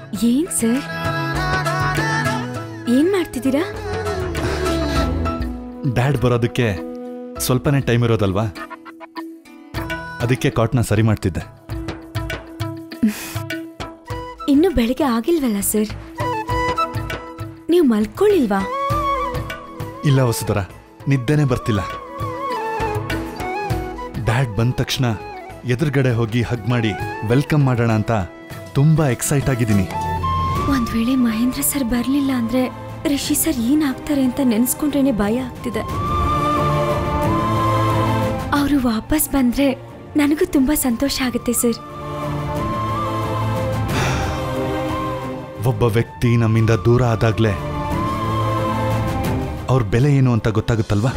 ಏನ್ ಸರ್ ಏನ್ ಮಾಡ್ತಿದ್ದೀರಾ ಡ್ಯಾಡ್ ಬರೋದಕ್ಕೆ ಸ್ವಲ್ಪನೇ ಟೈಮ್ ಇರೋದಲ್ವಾ ಅದಕ್ಕೆ ಕಾಟ್ನ ಸರಿ ಮಾಡ್ತಿದ್ದೆ ಇನ್ನು ಬೆಳಿಗ್ಗೆ ಆಗಿಲ್ವಲ್ಲ ಸರ್ ನೀವು ಮಲ್ಕೊಳ್ಳಿಲ್ವಾ ಇಲ್ಲ ವಸುಧರ ನಿದ್ದೆನೆ ಬರ್ತಿಲ್ಲ ಡ್ಯಾಡ್ ಬಂದ ತಕ್ಷಣ ಎದುರುಗಡೆ ಹೋಗಿ ಹಗ್ ಮಾಡಿ ವೆಲ್ಕಮ್ ಮಾಡೋಣ ಅಂತ ತುಂಬಾ ಎಕ್ಸೈಟ್ ಆಗಿದ್ದೀನಿ ಒಂದ್ ವೇಳೆ ಮಹೇಂದ್ರ ಸರ್ ಬರ್ಲಿಲ್ಲ ಅಂದ್ರೆ ರಿಷಿ ಸರ್ ಏನಾಗ್ತಾರೆ ಅಂತ ನೆನ್ಸ್ಕೊಂಡ್ರೇನೆ ಭಯ ಆಗ್ತಿದೆ ಅವರು ವಾಪಸ್ ಬಂದ್ರೆ ನನಗೂ ತುಂಬಾ ಸಂತೋಷ ಆಗುತ್ತೆ ಸರ್ ಒಬ್ಬ ವ್ಯಕ್ತಿ ನಮ್ಮಿಂದ ದೂರ ಆದಾಗ್ಲೇ ಅವ್ರ ಬೆಲೆ ಏನು ಅಂತ ಗೊತ್ತಾಗುತ್ತಲ್ವಾ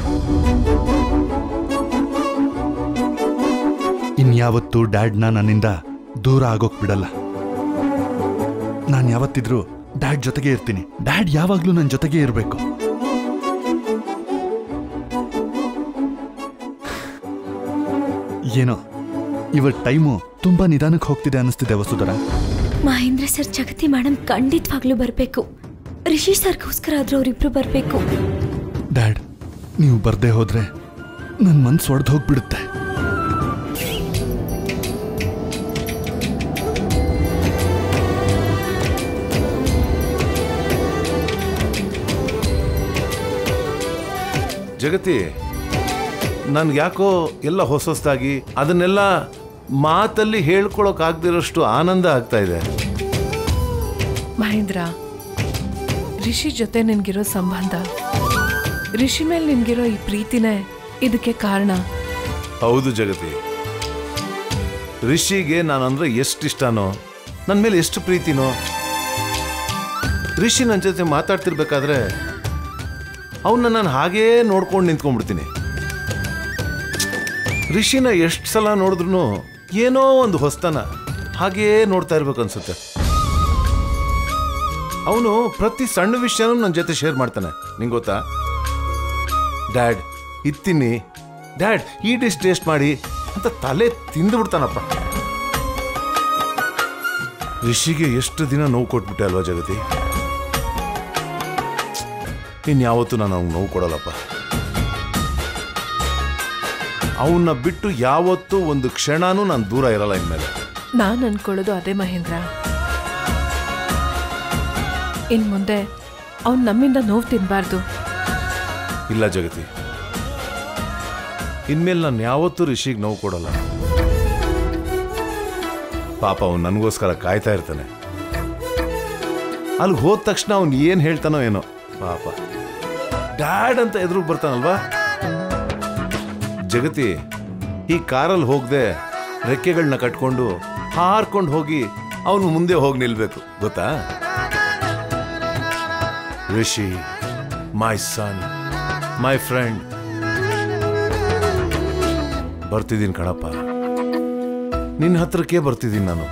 ಇನ್ಯಾವತ್ತೂ ಡ್ಯಾಡ್ನ ನನ್ನಿಂದ ದೂರ ಆಗೋಕ್ ಬಿಡಲ್ಲ ನಾನು ಯಾವತ್ತಿದ್ರೂ ಡ್ಯಾಡ್ ಜೊತೆಗೆ ಇರ್ತೀನಿ ಡ್ಯಾಡ್ ಯಾವಾಗ್ಲೂ ನನ್ನ ಜೊತೆಗೆ ಇರಬೇಕು ಏನೋ ಇವತ್ತು ಟೈಮು ತುಂಬಾ ನಿಧಾನಕ್ಕೆ ಹೋಗ್ತಿದೆ ಅನಿಸ್ತಿದೆ ವಸುಧರ ಮಹೇಂದ್ರ ಸರ್ ಜಗತಿ ಮೇಡಮ್ ಖಂಡಿತವಾಗ್ಲೂ ಬರ್ಬೇಕು ರಿಷಿ ಸರ್ಗೋಸ್ಕರ ಆದ್ರೂ ಅವರಿಬ್ರು ಬರ್ಬೇಕು ಡ್ಯಾಡ್ ನೀವು ಬರ್ದೇ ಹೋದ್ರೆ ನನ್ನ ಮನ್ಸು ಒಡೆದು ಹೋಗ್ಬಿಡುತ್ತೆ ಜಗತಿ ನನ್ಗೆ ಯಾಕೋ ಎಲ್ಲ ಹೊಸ ಹೊಸದಾಗಿ ಅದನ್ನೆಲ್ಲ ಮಾತಲ್ಲಿ ಹೇಳ್ಕೊಳಕ್ ಆಗದಿರೋಷ್ಟು ಆನಂದ ಆಗ್ತಾ ಇದೆ ಮಹೇಂದ್ರ ರಿಷಿ ಜೊತೆ ನಿನ್ಗಿರೋ ಸಂಬಂಧ ರಿಷಿ ಮೇಲೆ ನಿನ್ಗಿರೋ ಈ ಪ್ರೀತಿನೇ ಇದಕ್ಕೆ ಕಾರಣ ಹೌದು ಜಗತಿ ರಿಷಿಗೆ ನಾನಂದ್ರೆ ಎಷ್ಟು ಇಷ್ಟನೋ ನನ್ನ ಮೇಲೆ ಎಷ್ಟು ಪ್ರೀತಿನೋ ರಿಷಿ ನನ್ನ ಜೊತೆ ಮಾತಾಡ್ತಿರ್ಬೇಕಾದ್ರೆ ಅವನ್ನ ನಾನು ಹಾಗೇ ನೋಡ್ಕೊಂಡು ನಿಂತ್ಕೊಂಡ್ಬಿಡ್ತೀನಿ ರಿಷಿನ ಎಷ್ಟು ಸಲ ನೋಡಿದ್ರು ಏನೋ ಒಂದು ಹೊಸ್ತನ ಹಾಗೇ ನೋಡ್ತಾ ಇರ್ಬೇಕು ಅನ್ಸುತ್ತೆ ಅವನು ಪ್ರತಿ ಸಣ್ಣ ವಿಷಯನೂ ನನ್ನ ಜೊತೆ ಶೇರ್ ಮಾಡ್ತಾನೆ ನಿಂಗೆ ಗೊತ್ತಾ ಡ್ಯಾಡ್ ಇತ್ತೀನಿ ಡ್ಯಾಡ್ ಈ ಡಿಶ್ ಟೇಸ್ಟ್ ಮಾಡಿ ಅಂತ ತಲೆ ತಿಂದು ಬಿಡ್ತಾನಪ್ಪ ರಿಷಿಗೆ ಎಷ್ಟು ದಿನ ನೋವು ಕೊಟ್ಬಿಟ್ಟೆ ಅಲ್ವಾ ಜಗತಿ ಇನ್ಯಾವತ್ತೂ ನಾನು ಅವ್ನಿಗೆ ನೋವು ಕೊಡಲ್ಲಪ್ಪ ಅವನ್ನ ಬಿಟ್ಟು ಯಾವತ್ತೂ ಒಂದು ಕ್ಷಣನೂ ನಾನು ದೂರ ಇರಲ್ಲ ಇನ್ಮೇಲೆ ನಾನ್ ಅನ್ಕೊಳ್ಳೋದು ಅದೇ ಮಹೇಂದ್ರ ಇನ್ ಮುಂದೆ ಅವ್ನ್ ನಮ್ಮಿಂದ ನೋವು ತಿನ್ಬಾರ್ದು ಇಲ್ಲ ಜಗತಿ ಇನ್ಮೇಲೆ ನಾನು ಯಾವತ್ತೂ ರಿಷಿಗೆ ನೋವು ಕೊಡಲ್ಲ ಪಾಪ ಅವನು ನನಗೋಸ್ಕರ ಕಾಯ್ತಾ ಇರ್ತಾನೆ ಅಲ್ಲಿ ಹೋದ ತಕ್ಷಣ ಅವ್ನು ಏನು ಹೇಳ್ತಾನೋ ಏನೋ ಪಾಪ ಡ್ಯಾಡ್ ಅಂತ ಎದುರು ಬರ್ತಾನಲ್ವಾ ಜಗತಿ ಈ ಕಾರಲ್ಲಿ ಹೋಗದೆ ರೆಕ್ಕೆಗಳನ್ನ ಕಟ್ಕೊಂಡು ಹಾರ್ಕೊಂಡು ಹೋಗಿ ಅವನು ಮುಂದೆ ಹೋಗಿ ನಿಲ್ಬೇಕು ಗೊತ್ತಾ ರಿಷಿ ಮೈ ಸನ್ ಮೈ ಫ್ರೆಂಡ್ ಬರ್ತಿದ್ದೀನಿ ಕಣಪ್ಪ ನಿನ್ನ ಹತ್ರಕ್ಕೆ ಬರ್ತಿದ್ದೀನಿ ನಾನು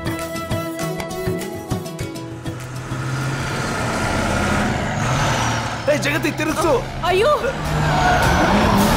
ಏ ಜಗತಿ ತಿರುಗಿಸು ಅಯ್ಯೋ